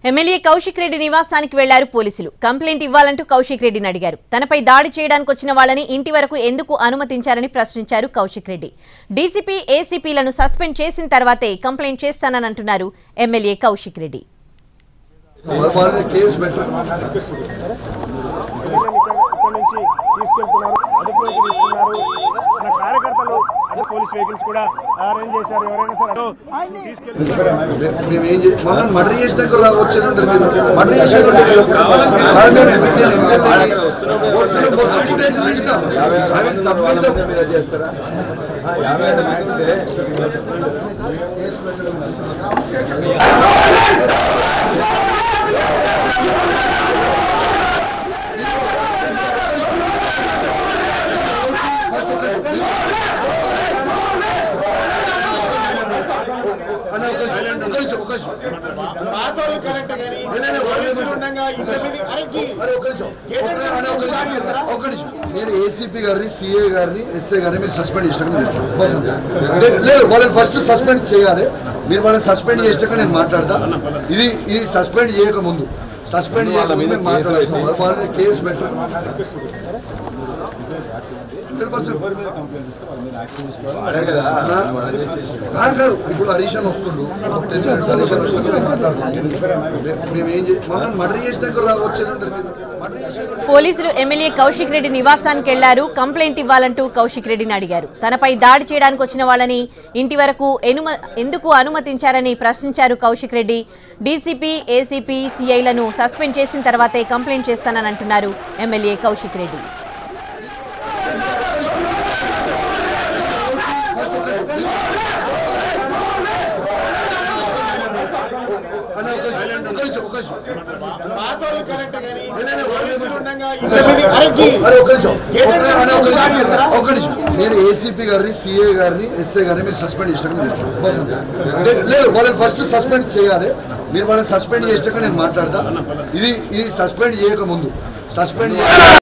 MLA Kaushik Reddy నివాసానికి వెళ్లారు పోలీసులు కంప్లైంట్ ఇవ్వాలంటూ కౌశిక్ రెడ్డిని అడిగారు తనపై దాడి చేయడానికి వచ్చిన వాళ్ళని ఇంటి వరకు ఎందుకు అనుమతించారని ప్రశ్నించారు కౌశిక్ రెడ్డి డీసీపీ ఏసీపీలను సస్పెండ్ చేసిన తర్వాతే కంప్లైంట్ చేస్తానని అంటున్నారు ఎమ్మెల్యే కౌశిక్ రెడ్డి వాళ్ళ కేసు పెట్టారు ఇక్కడ నుంచి తీసుకెళ్తున్నారు అదుపులోకి తీసుకున్నారు మన కార్యకర్తలు అదే పోలీస్ వెహికల్స్ కూడా అరేంజ్ చేశారు ఎవరైనా సరే అటు తీసుకెళ్తున్నారు మేము ఏం చేయాలి మమ్మల్ని మర్డర్ చేసినాక రా వచ్చేది ఉంటారు మీరు మర్డర్ చేసేది ఉంటారు కాదు నేను ఎమ్మె- నేను ఎమ్మెల్యేని. వస్తున్న మొత్తం ఫుటేజ్ తీసినా ఐ విల్ సబ్మిట్ ద అన్న ఒక నిమిషం, ఒక నిమిషం, ఒక నిమిషం. పాతోళ్ళు కరెక్ట్ కానీ వెళ్ళండి, వాళ్ళు పోలీసులు ఉండగా ఇంటి మీద అరెక్కి అరే ఒక్క నిమిషం. ఒక్క- అరే ఒక్క నిమిషం. ఒక్క నిమిషం. నేను ఏసీపీ గారిని సిఏ గారిని ఎస్ఐ గారిని మీరు సస్పెండ్ చేసినాక నేను బస్ అంతే. లే- లేదు వాళ్ళని ఫస్ట్ సస్పెండ్ చేయాలి మీరు వాళ్ళని సస్పెండ్ చేసినాక నేను మాట్లాడతా ఇది ఇది సస్పెండ్ చేయక ముందు సస్పెండ్ చేయక ముందు మేము మాట్లాడాల్సిన వాళ్ళని కేసు పెట్టారు హండ్రెడ్ పర్సెంట్ కాదు ఇప్పుడు హరీషన్ వస్తుండు ఒక టెన్ మినిట్స్ హరీషన్ వస్తుండు మేము మాట్లాడుతున్నాం మే- మేము ఏం చే మమ్మల్ని మర్డర్ చేసినాక రా వచ్చేది ఉంటారు మీరు మర్డర్ చేసేది ఉంటారు పోలీసులు ఎమ్మెల్యే కౌశిక్ రెడ్డి నివాసానికి వెళ్లారు కంప్లైంట్ ఇవ్వాలంటూ కౌశిక్ రెడ్డిని అడిగారు తనపై దాడి చేయడానికి వచ్చిన వాళ్ళని ఇంటి వరకు ఎనుమ ఎందుకు అనుమతించారని ప్రశ్నించారు కౌశిక్ రెడ్డి డీసీపీ ఏసీపీ సీఐలను సస్పెండ్ చేసిన తర్వాతే కంప్లైంట్ చేస్తానని అంటున్నారు ఎమ్మెల్యే కౌశిక్ రెడ్డి అన్న ఒక నిమిషం, ఒక నిమిషం, ఒక నిమిషం. పాతోళ్ళు కరెక్ట్ కానీ వెళ్ళండి, వాళ్ళు పోలీసులు ఉండగా ఇంటి మీద అరెక్కి అరే ఒక నిమిషం. ఒక- అన్న ఒక నిమిషం. ఒక నిమిషం. నేను ఏసీపీ గారిని సిఏ గారిని ఎస్ఐ గారిని మీరు సస్పెండ్ చేసినాక నేను బస్ అంతే. లే- లేదు వాళ్ళని ఫస్ట్ సస్పెండ్ చేయాలి మీరు వాళ్ళని సస్పెండ్ చేసినాక నేను మాట్లాడతా ఇది ఇది సస్పెండ్ చేయక ముందు సస్పెండ్ చేయాలి